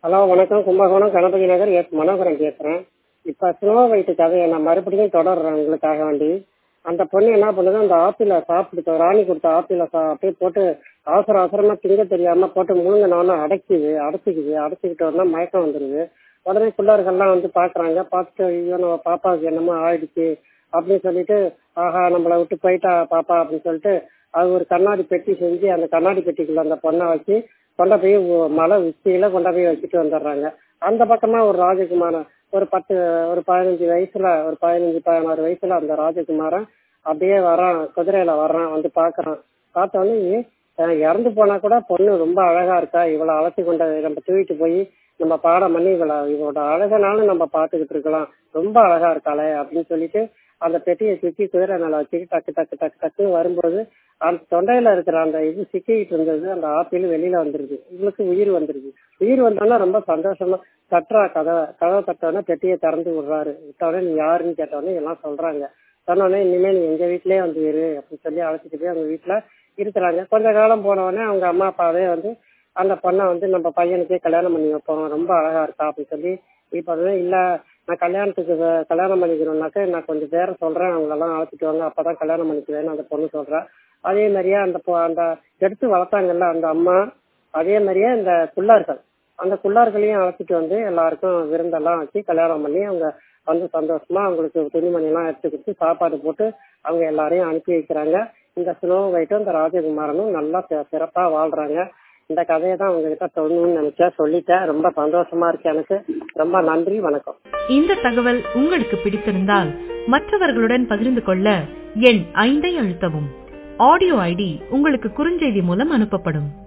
hello வணக்கம் Kumbakonam Ganapathi Nagar S Manoharan பேசுகிறேன் இப்போ ஸ்னோ ஒயிட் கதையை நான் மறுபடியும் தொடர்றேன் உங்களுக்காக வேண்டி அந்த பொண்ணு என்ன பண்ணுது அந்த ஆப்பிளை சாப்பிடுது ராணி கொடுத்த ஆப்பிளை சா அப்படியே போட்டு அவசர அவசரமாக திங்க தெரியாமல் போட்டு முழுங்கினோன்னு அடைக்குது அடைச்சிக்குது அடைச்சிக்கிட்டு வரணும் மயக்கம் வந்துடுது உடனே பிள்ளைகள்லாம் வந்து பார்க்குறாங்க பார்த்துட்டு ஐயோ நம்ம பாப்பாவுக்கு என்னமோ ஆயிடுச்சு அப்படின்னு சொல்லிட்டு ஆஹா நம்மளை விட்டு போயிட்டா பாப்பா அப்படின்னு சொல்லிட்டு அது ஒரு கண்ணாடி பெட்டி செஞ்சு அந்த கண்ணாடி பெட்டிக்குள்ள அந்த பொண்ணை வச்சு கொண்டு போய் ஒ- மலை உச்சியில கொண்டு போய் வச்சுட்டு வந்துடுறாங்க அந்த பக்கமா ஒரு ராஜகுமாரன் ஒரு பத்து ஒரு பதினஞ்சு வயசுல ஒரு பதினஞ்சு பதினாறு வயசுல அந்த ராஜகுமாரன் அப்படியே வரான் குதிரையில வர்றான் வந்து பாக்குறான் பார்த்த உடனே "ஏ, அஹ் இறந்து போனா கூட பொண்ணு ரொம்ப அழகா இருக்கா இவளை அழைச்சி கொண்ட நம்ம தூக்கிட்டு போய் நம்ம பாடம் பண்ணி இவளை இவளோட அழகனாலும் நம்ம பார்த்துக்கிட்டு இருக்கலாம் ரொம்ப அழகா இருக்காளே அப்படின்னு சொல்லிட்டு அந்த பெட்டியை தூக்கி குதிரை மேல வச்சுட்டு டக்கு டக்கு டக்கு டக்குன்னு வரும்போது அந்த தொண்டையில இருக்கிற அந்த இது சிக்கிட்டு இருந்தது அந்த ஆப்பிள் வெளியில வந்துருது இவளுக்கு உயிர் வந்துருது உயிர் வந்தோன்னா ரொம்ப சந்தோஷமா தட்டுறா கதவை கதவை தட்டோடனே பெட்டியை திறந்து விடுறாரு விட்டோடனே நீ யாருன்னு கேட்டோடனே எல்லாம் சொல்றாங்க சொன்னோடனே இனிமே நீ எங்க வீட்லயே வந்து இரு அப்படின்னு சொல்லி அழைச்சிட்டு போய் அவங்க வீட்டுல இருக்கிறாங்க கொஞ்ச காலம் போன உடனே அவங்க அம்மா அப்பாவே வந்து அந்த பொண்ணை வந்து நம்ம பையனுக்கே கல்யாணம் பண்ணி வைப்போம் ரொம்ப அழகா இருக்கா அப்படின்னு சொல்லி இப்ப வந்து இல்ல நான் கல்யாணத்துக்கு வ- கல்யாணம் பண்ணிக்கணும்னாக்க நான் கொஞ்சம் பேரை சொல்றேன் அவங்களெல்லாம் அழைச்சிட்டு வாங்க அப்பதான் கல்யாணம் பண்ணிக்குவேன்னு அந்த பொண்ணு சொல்றா அதே மாதிரியே அந்த பொ- அந்த எடுத்து வளர்த்தாங்கல்ல அந்த அம்மா அதே மாதிரியே இந்த குள்ளார்கள் அந்த குள்ளார்களையும் அழைச்சிட்டு வந்து எல்லாருக்கும் விருந்தெல்லாம் வச்சு கல்யாணம் பண்ணி அவங்க வந்து சந்தோஷமா அவங்களுக்கு துணிமணி எல்லாம் எடுத்து கொடுத்து சாப்பாடு போட்டு அவங்க எல்லாரையும் அனுப்பி வைக்கிறாங்க இந்த ஸ்னோ ஒயிட்டும் இந்த ராஜகுமாரனும் நல்லா சி- சிறப்பா வாழ்றாங்க இந்த கதையை தான் உங்ககிட்ட சொல்லணும்னு நினைச்சேன் சொல்லிட்டேன் ரொம்ப சந்தோஷமா இருக்கு எனக்கு ரொம்ப நன்றி வணக்கம் இந்த தகவல் உங்களுக்கு பிடித்திருந்தால் மற்றவர்களுடன் பகிர்ந்து கொள்ள எண் ஐந்தை அழுத்தவும் ஆடியோ ஐடி உங்களுக்கு குறுஞ்செய்தி மூலம் அனுப்பப்படும்